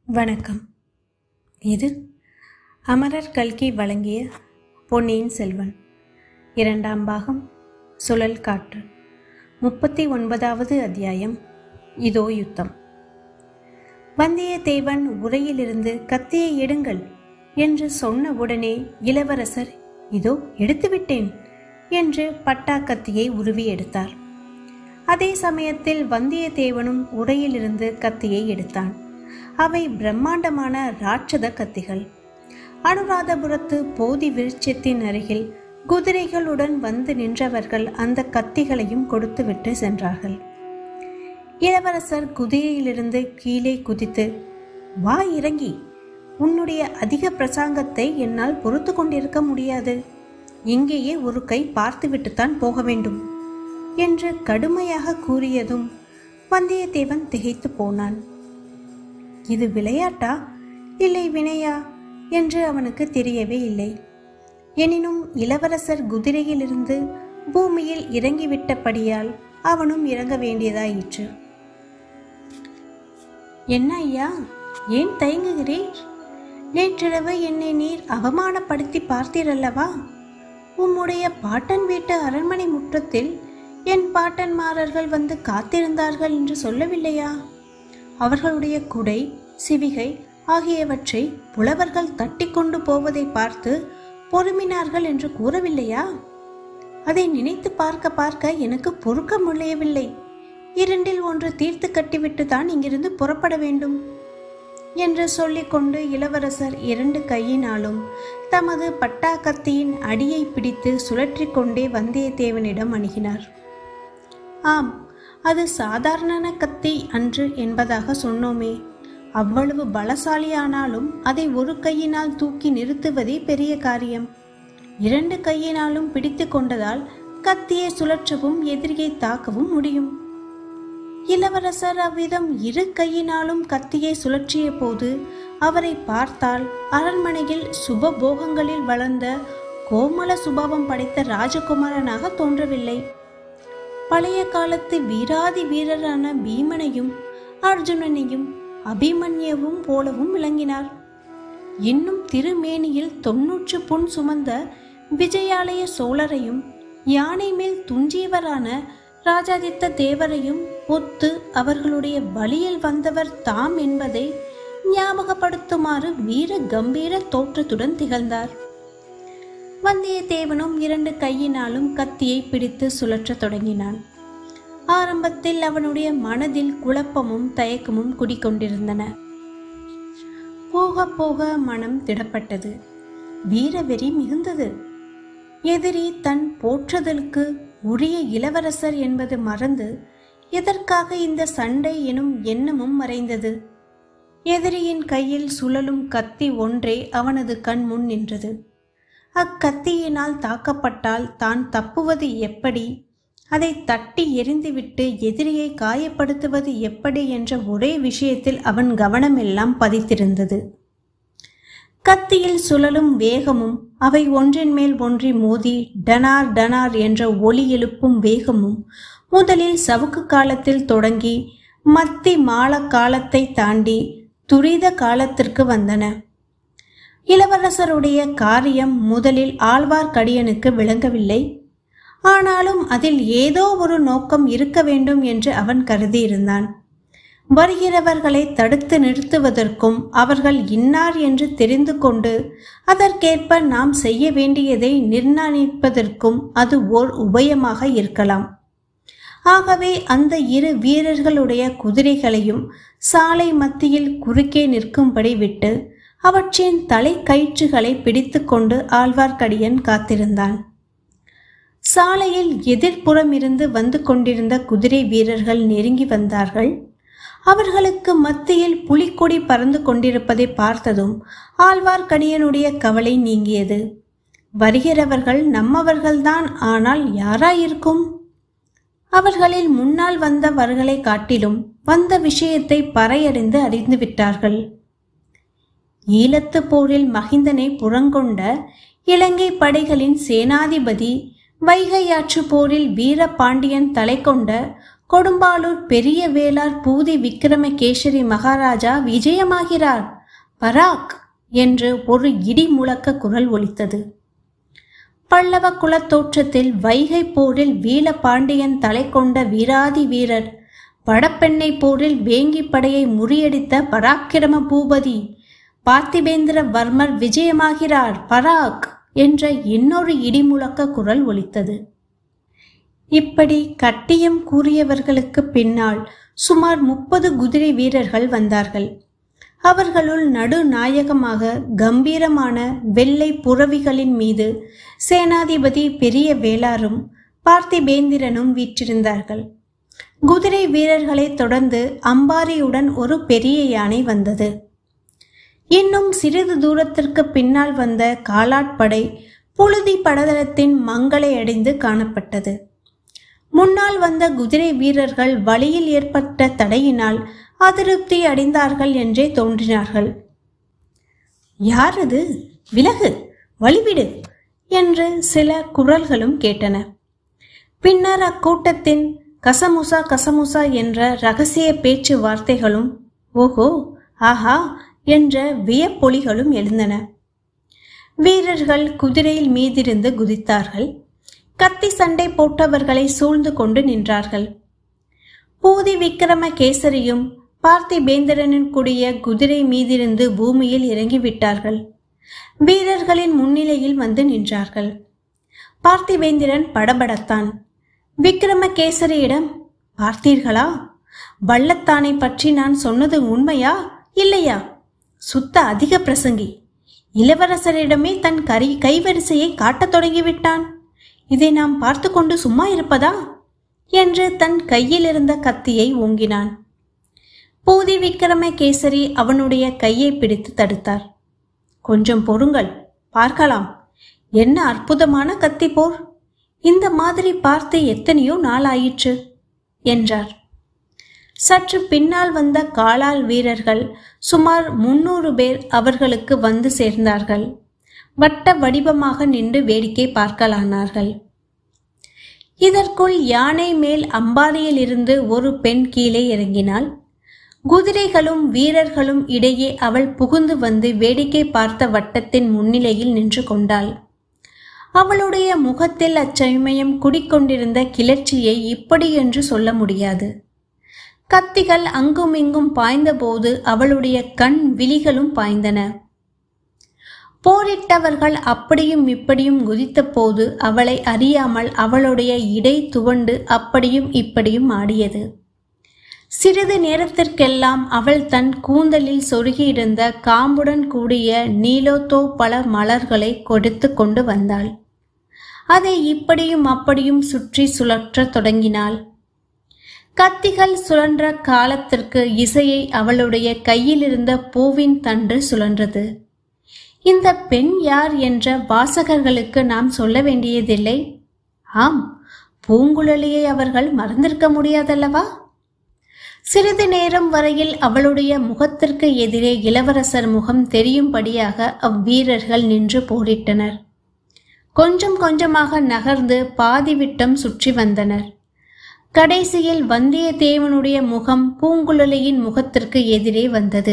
வணக்கம் இது அமரர் கல்கி வழங்கிய பொன்னியின் செல்வன் இரண்டாம் பாகம் சுழல் காற்று முப்பத்தி ஒன்பதாவது அத்தியாயம் இதோ யுத்தம் வந்தியத்தேவன் உரையிலிருந்து கத்தியை எடுங்கள் என்று சொன்ன உடனே இளவரசர் இதோ எடுத்துவிட்டேன் என்று பட்டா கத்தியை உருவி எடுத்தார் அதே சமயத்தில் வந்தியத்தேவனும் உரையிலிருந்து கத்தியை எடுத்தான் அவை பிரம்மாண்டமான ராட்சத கத்திகள் அனுராதபுரத்து போதி விருட்சத்தின் அருகில் குதிரைகளுடன் வந்து நின்றவர்கள் அந்த கத்திகளையும் கொடுத்துவிட்டு சென்றார்கள் இளவரசர் குதிரையிலிருந்து கீழே குதித்து வா இறங்கி உன்னுடைய அதிக பிரசாங்கத்தை என்னால் பொறுத்து கொண்டிருக்க முடியாது இங்கேயே ஒரு கை பார்த்துவிட்டுத்தான் போக வேண்டும் என்று கடுமையாக கூறியதும் வந்தியத்தேவன் திகைத்து போனான் இது விளையாட்டா இல்லை வினையா என்று அவனுக்கு தெரியவே இல்லை எனினும் இளவரசர் குதிரையிலிருந்து பூமியில் இறங்கிவிட்டபடியால் அவனும் இறங்க வேண்டியதாயிற்று என்ன ஐயா ஏன் தயங்குகிறீர் நேற்றிரவு என்னை நீர் அவமானப்படுத்தி பார்த்தீரல்லவா உம்முடைய பாட்டன் வீட்டு அரண்மனை முற்றத்தில் என் பாட்டன்மாரர்கள் வந்து காத்திருந்தார்கள் என்று சொல்லவில்லையா அவர்களுடைய குடை சிவிகை ஆகியவற்றை புலவர்கள் தட்டி கொண்டு போவதை பார்த்து பொறுமினார்கள் என்று கூறவில்லையா அதை நினைத்து பார்க்க பார்க்க எனக்கு பொறுக்க முடியவில்லை இரண்டில் ஒன்று தீர்த்து கட்டிவிட்டு தான் இங்கிருந்து புறப்பட வேண்டும் என்று சொல்லிக்கொண்டு இளவரசர் இரண்டு கையினாலும் தமது பட்டாக்கத்தியின் அடியை பிடித்து சுழற்றி கொண்டே வந்தியத்தேவனிடம் அணுகினார் ஆம் அது சாதாரண கத்தி அன்று என்பதாக சொன்னோமே அவ்வளவு பலசாலியானாலும் அதை ஒரு கையினால் தூக்கி நிறுத்துவதே பெரிய காரியம் இரண்டு கையினாலும் பிடித்து கொண்டதால் கத்தியை சுழற்றவும் எதிரியை தாக்கவும் முடியும் இளவரசர் அவ்விதம் இரு கையினாலும் கத்தியை சுழற்றிய போது அவரை பார்த்தால் அரண்மனையில் சுபபோகங்களில் வளர்ந்த கோமல சுபாவம் படைத்த ராஜகுமாரனாக தோன்றவில்லை பழைய காலத்து வீராதி வீரரான பீமனையும் அர்ஜுனனையும் அபிமன்யவும் போலவும் விளங்கினார் இன்னும் திருமேனியில் தொன்னூற்று புண் சுமந்த விஜயாலய சோழரையும் யானை மேல் துஞ்சியவரான ராஜாதித்த தேவரையும் ஒத்து அவர்களுடைய வழியில் வந்தவர் தாம் என்பதை ஞாபகப்படுத்துமாறு வீர கம்பீர தோற்றத்துடன் திகழ்ந்தார் வந்தியத்தேவனும் இரண்டு கையினாலும் கத்தியை பிடித்து சுழற்றத் தொடங்கினான் ஆரம்பத்தில் அவனுடைய மனதில் குழப்பமும் தயக்கமும் குடிக்கொண்டிருந்தன போக போக மனம் திடப்பட்டது வீரவெறி மிகுந்தது எதிரி தன் போற்றுதலுக்கு உரிய இளவரசர் என்பது மறந்து எதற்காக இந்த சண்டை எனும் எண்ணமும் மறைந்தது எதிரியின் கையில் சுழலும் கத்தி ஒன்றே அவனது கண் முன் நின்றது அக்கத்தியினால் தாக்கப்பட்டால் தான் தப்புவது எப்படி அதை தட்டி எரிந்துவிட்டு எதிரியை காயப்படுத்துவது எப்படி என்ற ஒரே விஷயத்தில் அவன் கவனமெல்லாம் பதித்திருந்தது கத்தியில் சுழலும் வேகமும் அவை ஒன்றின் மேல் ஒன்றி மோதி டனார் டனார் என்ற ஒலி எழுப்பும் வேகமும் முதலில் சவுக்கு காலத்தில் தொடங்கி மத்தி மால காலத்தை தாண்டி துரித காலத்திற்கு வந்தன இளவரசருடைய காரியம் முதலில் ஆழ்வார்க்கடியனுக்கு விளங்கவில்லை ஆனாலும் அதில் ஏதோ ஒரு நோக்கம் இருக்க வேண்டும் என்று அவன் கருதியிருந்தான் வருகிறவர்களை தடுத்து நிறுத்துவதற்கும் அவர்கள் இன்னார் என்று தெரிந்து கொண்டு அதற்கேற்ப நாம் செய்ய வேண்டியதை நிர்ணயிப்பதற்கும் அது ஓர் உபயமாக இருக்கலாம் ஆகவே அந்த இரு வீரர்களுடைய குதிரைகளையும் சாலை மத்தியில் குறுக்கே நிற்கும்படி விட்டு அவற்றின் தலை கயிற்றுகளை பிடித்துக்கொண்டு ஆழ்வார்க்கடியன் காத்திருந்தான் சாலையில் எதிர்ப்புறம் இருந்து வந்து கொண்டிருந்த குதிரை வீரர்கள் நெருங்கி வந்தார்கள் அவர்களுக்கு மத்தியில் புலிக்கொடி பறந்து கொண்டிருப்பதை பார்த்ததும் ஆழ்வார்க்கடியனுடைய கவலை நீங்கியது வருகிறவர்கள் நம்மவர்கள்தான் ஆனால் யாராயிருக்கும் அவர்களில் முன்னால் வந்தவர்களை காட்டிலும் வந்த விஷயத்தை பறையறிந்து அறிந்து விட்டார்கள் ஈழத்து போரில் மகிந்தனை புறங்கொண்ட இலங்கை படைகளின் சேனாதிபதி வைகையாற்று போரில் வீரபாண்டியன் தலை கொண்ட கொடும்பாலூர் பெரிய வேளார் பூதி விக்ரமகேசரி மகாராஜா விஜயமாகிறார் பராக் என்று ஒரு இடி முழக்க குரல் ஒலித்தது பல்லவ குலத்தோற்றத்தில் வைகை போரில் வீலபாண்டியன் தலை கொண்ட வீராதி வீரர் வடபெண்ணை போரில் வேங்கி படையை முறியடித்த பராக்கிரம பூபதி பார்த்திபேந்திர வர்மர் விஜயமாகிறார் பராக் என்ற இன்னொரு இடிமுழக்க குரல் ஒலித்தது இப்படி கட்டியம் கூறியவர்களுக்கு பின்னால் சுமார் முப்பது குதிரை வீரர்கள் வந்தார்கள் அவர்களுள் நடுநாயகமாக கம்பீரமான வெள்ளை புறவிகளின் மீது சேனாதிபதி பெரிய வேளாரும் பார்த்திபேந்திரனும் வீற்றிருந்தார்கள் குதிரை வீரர்களை தொடர்ந்து அம்பாரியுடன் ஒரு பெரிய யானை வந்தது இன்னும் சிறிது தூரத்திற்கு பின்னால் வந்த காலாட்படை புழுதி படதளத்தின் மங்களை அடைந்து காணப்பட்டது முன்னால் வந்த குதிரை வீரர்கள் வழியில் ஏற்பட்ட தடையினால் அதிருப்தி அடைந்தார்கள் என்றே தோன்றினார்கள் யார் அது விலகு வழிவிடு என்று சில குரல்களும் கேட்டன பின்னர் அக்கூட்டத்தின் கசமுசா கசமுசா என்ற ரகசிய பேச்சு வார்த்தைகளும் ஓஹோ ஆஹா என்ற வியப்பொலிகளும் எழுந்தன வீரர்கள் குதிரையில் மீதிருந்து குதித்தார்கள் கத்தி சண்டை போட்டவர்களை சூழ்ந்து கொண்டு நின்றார்கள் பூதி விக்ரம கேசரியும் பார்த்திபேந்திரனின் கூடிய குதிரை மீதிருந்து பூமியில் இறங்கிவிட்டார்கள் வீரர்களின் முன்னிலையில் வந்து நின்றார்கள் பார்த்திபேந்திரன் படபடத்தான் விக்ரமகேசரியிடம் பார்த்தீர்களா வள்ளத்தானை பற்றி நான் சொன்னது உண்மையா இல்லையா சுத்த அதிக பிரசங்கி இளவரசரிடமே தன் கரி கைவரிசையை காட்டத் தொடங்கிவிட்டான் இதை நாம் பார்த்து கொண்டு சும்மா இருப்பதா என்று தன் கையில் இருந்த கத்தியை ஓங்கினான் பூதி விக்ரமகேசரி அவனுடைய கையை பிடித்து தடுத்தார் கொஞ்சம் பொறுங்கள் பார்க்கலாம் என்ன அற்புதமான கத்தி போர் இந்த மாதிரி பார்த்து எத்தனையோ நாள் ஆயிற்று என்றார் சற்று பின்னால் வந்த காலால் வீரர்கள் சுமார் முன்னூறு பேர் அவர்களுக்கு வந்து சேர்ந்தார்கள் வட்ட வடிவமாக நின்று வேடிக்கை பார்க்கலானார்கள் இதற்குள் யானை மேல் அம்பாரியில் இருந்து ஒரு பெண் கீழே இறங்கினாள் குதிரைகளும் வீரர்களும் இடையே அவள் புகுந்து வந்து வேடிக்கை பார்த்த வட்டத்தின் முன்னிலையில் நின்று கொண்டாள் அவளுடைய முகத்தில் அச்சமயம் குடிக்கொண்டிருந்த கிளர்ச்சியை இப்படி என்று சொல்ல முடியாது கத்திகள் அங்குமிங்கும் பாய்ந்தபோது அவளுடைய கண் விழிகளும் பாய்ந்தன போரிட்டவர்கள் அப்படியும் இப்படியும் குதித்தபோது அவளை அறியாமல் அவளுடைய இடை துவண்டு அப்படியும் இப்படியும் ஆடியது சிறிது நேரத்திற்கெல்லாம் அவள் தன் கூந்தலில் சொருகியிருந்த காம்புடன் கூடிய நீலோத்தோ பல மலர்களை கொடுத்து கொண்டு வந்தாள் அதை இப்படியும் அப்படியும் சுற்றி சுழற்றத் தொடங்கினாள் கத்திகள் சுழன்ற காலத்திற்கு இசையை அவளுடைய கையில் இருந்த பூவின் தண்டு சுழன்றது இந்த பெண் யார் என்ற வாசகர்களுக்கு நாம் சொல்ல வேண்டியதில்லை ஆம் பூங்குழலியை அவர்கள் மறந்திருக்க முடியாதல்லவா சிறிது நேரம் வரையில் அவளுடைய முகத்திற்கு எதிரே இளவரசர் முகம் தெரியும்படியாக அவ்வீரர்கள் நின்று போரிட்டனர் கொஞ்சம் கொஞ்சமாக நகர்ந்து பாதி விட்டம் சுற்றி வந்தனர் கடைசியில் வந்தியத்தேவனுடைய முகம் பூங்குழலியின் முகத்திற்கு எதிரே வந்தது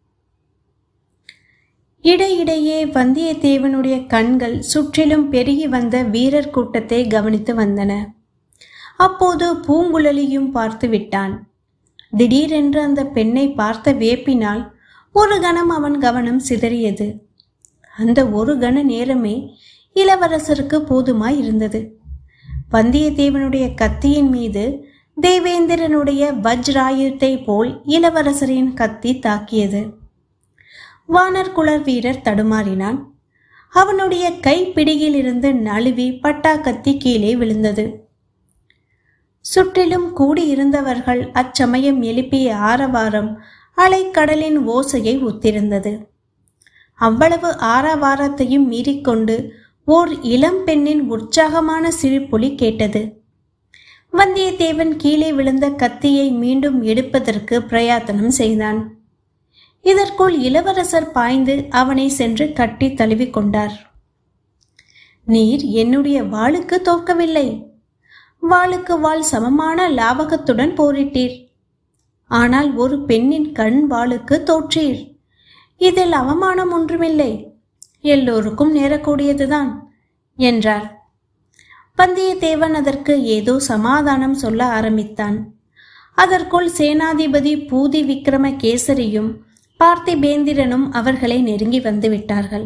இடையிடையே வந்தியத்தேவனுடைய கண்கள் சுற்றிலும் பெருகி வந்த வீரர் கூட்டத்தை கவனித்து வந்தன அப்போது பூங்குழலியும் பார்த்து விட்டான் திடீரென்று அந்த பெண்ணை பார்த்த வேப்பினால் ஒரு கணம் அவன் கவனம் சிதறியது அந்த ஒரு கண நேரமே இளவரசருக்கு போதுமாய் இருந்தது வந்தியத்தேவனுடைய கத்தியின் மீது தேவேந்திரனுடைய வஜ்ராயுத்தை போல் இளவரசரின் கத்தி தாக்கியது வானர் குளர் வீரர் தடுமாறினான் அவனுடைய கைப்பிடியில் இருந்து நழுவி பட்டா கத்தி கீழே விழுந்தது சுற்றிலும் கூடியிருந்தவர்கள் அச்சமயம் எழுப்பிய ஆரவாரம் அலைக்கடலின் ஓசையை ஒத்திருந்தது அவ்வளவு ஆரவாரத்தையும் மீறிக்கொண்டு ஓர் இளம் பெண்ணின் உற்சாகமான சிரிப்பொலி கேட்டது வந்தியத்தேவன் கீழே விழுந்த கத்தியை மீண்டும் எடுப்பதற்கு பிரயாத்தனம் செய்தான் இதற்குள் இளவரசர் பாய்ந்து அவனை சென்று கட்டி தழுவிக் கொண்டார் நீர் என்னுடைய வாளுக்கு தோற்கவில்லை வாளுக்கு வாள் சமமான லாவகத்துடன் போரிட்டீர் ஆனால் ஒரு பெண்ணின் கண் வாளுக்கு தோற்றீர் இதில் அவமானம் ஒன்றுமில்லை எல்லோருக்கும் நேரக்கூடியதுதான் என்றார் வந்தியத்தேவன் அதற்கு ஏதோ சமாதானம் சொல்ல ஆரம்பித்தான் அதற்குள் சேனாதிபதி பூதி விக்ரம கேசரியும் பார்த்திபேந்திரனும் அவர்களை நெருங்கி வந்து விட்டார்கள்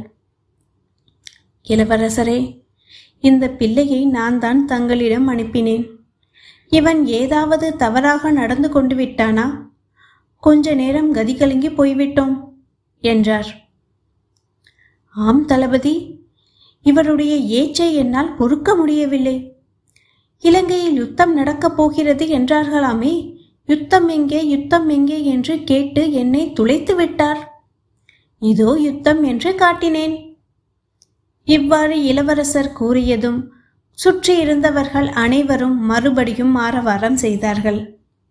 இளவரசரே இந்த பிள்ளையை நான் தான் தங்களிடம் அனுப்பினேன் இவன் ஏதாவது தவறாக நடந்து கொண்டு விட்டானா கொஞ்ச நேரம் கதி கலங்கி போய்விட்டோம் என்றார் ஆம் தளபதி இவருடைய ஏச்சை என்னால் பொறுக்க முடியவில்லை இலங்கையில் யுத்தம் நடக்கப் போகிறது என்றார்களாமே யுத்தம் எங்கே யுத்தம் எங்கே என்று கேட்டு என்னை துளைத்து விட்டார் இதோ யுத்தம் என்று காட்டினேன் இவ்வாறு இளவரசர் கூறியதும் சுற்றி இருந்தவர்கள் அனைவரும் மறுபடியும் ஆரவாரம் செய்தார்கள்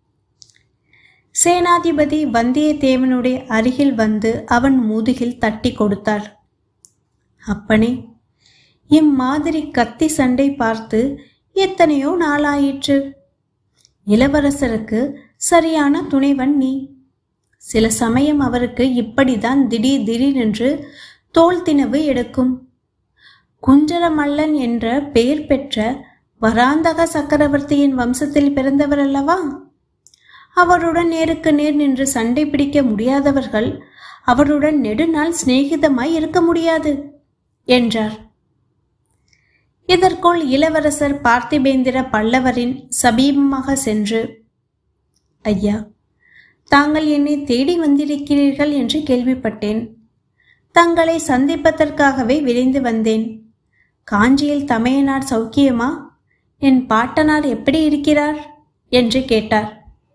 சேனாதிபதி வந்தியத்தேவனுடைய அருகில் வந்து அவன் முதுகில் தட்டி கொடுத்தார் அப்பனே இம்மாதிரி கத்தி சண்டை பார்த்து எத்தனையோ நாளாயிற்று இளவரசருக்கு சரியான துணைவன் நீ சில சமயம் அவருக்கு இப்படிதான் திடீர் திடீரென்று தோல் தினவு எடுக்கும் குஞ்சரமல்லன் என்ற பெயர் பெற்ற வராந்தக சக்கரவர்த்தியின் வம்சத்தில் பிறந்தவர் அல்லவா அவருடன் நேருக்கு நேர் நின்று சண்டை பிடிக்க முடியாதவர்கள் அவருடன் நெடுநாள் சிநேகிதமாய் இருக்க முடியாது என்றார் இதற்குள் இளவரசர் பார்த்திபேந்திர பல்லவரின் சமீபமாக சென்று ஐயா தாங்கள் என்னை தேடி வந்திருக்கிறீர்கள் என்று கேள்விப்பட்டேன் தங்களை சந்திப்பதற்காகவே விரைந்து வந்தேன் காஞ்சியில் தமையனார் சௌக்கியமா என் பாட்டனார் எப்படி இருக்கிறார் என்று கேட்டார்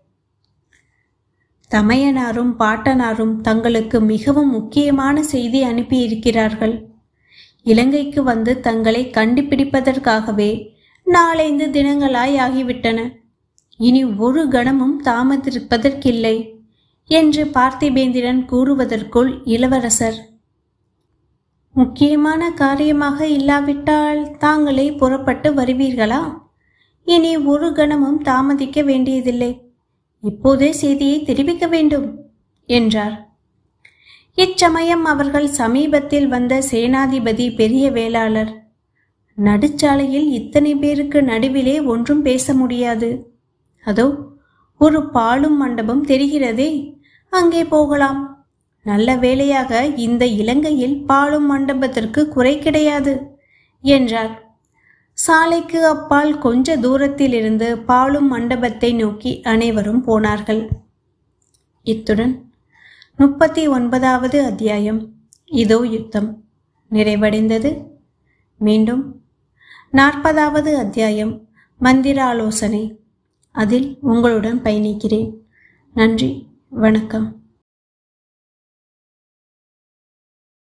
தமையனாரும் பாட்டனாரும் தங்களுக்கு மிகவும் முக்கியமான செய்தி அனுப்பியிருக்கிறார்கள் இலங்கைக்கு வந்து தங்களை கண்டுபிடிப்பதற்காகவே நாலைந்து தினங்களாய் ஆகிவிட்டன இனி ஒரு கணமும் தாமதிப்பதற்கில்லை என்று பார்த்திபேந்திரன் கூறுவதற்குள் இளவரசர் முக்கியமான காரியமாக இல்லாவிட்டால் தாங்களே புறப்பட்டு வருவீர்களா இனி ஒரு கணமும் தாமதிக்க வேண்டியதில்லை இப்போதே செய்தியை தெரிவிக்க வேண்டும் என்றார் இச்சமயம் அவர்கள் சமீபத்தில் வந்த சேனாதிபதி பெரிய வேளாளர் நடுச்சாலையில் இத்தனை பேருக்கு நடுவிலே ஒன்றும் பேச முடியாது அதோ ஒரு பாலும் மண்டபம் தெரிகிறதே அங்கே போகலாம் நல்ல வேளையாக இந்த இலங்கையில் பாலும் மண்டபத்திற்கு குறை கிடையாது என்றார் சாலைக்கு அப்பால் கொஞ்ச தூரத்திலிருந்து பாலும் மண்டபத்தை நோக்கி அனைவரும் போனார்கள் இத்துடன் முப்பத்தி ஒன்பதாவது அத்தியாயம் இதோ யுத்தம் நிறைவடைந்தது மீண்டும் நாற்பதாவது அத்தியாயம் மந்திர ஆலோசனை அதில் உங்களுடன் பயணிக்கிறேன் நன்றி வணக்கம்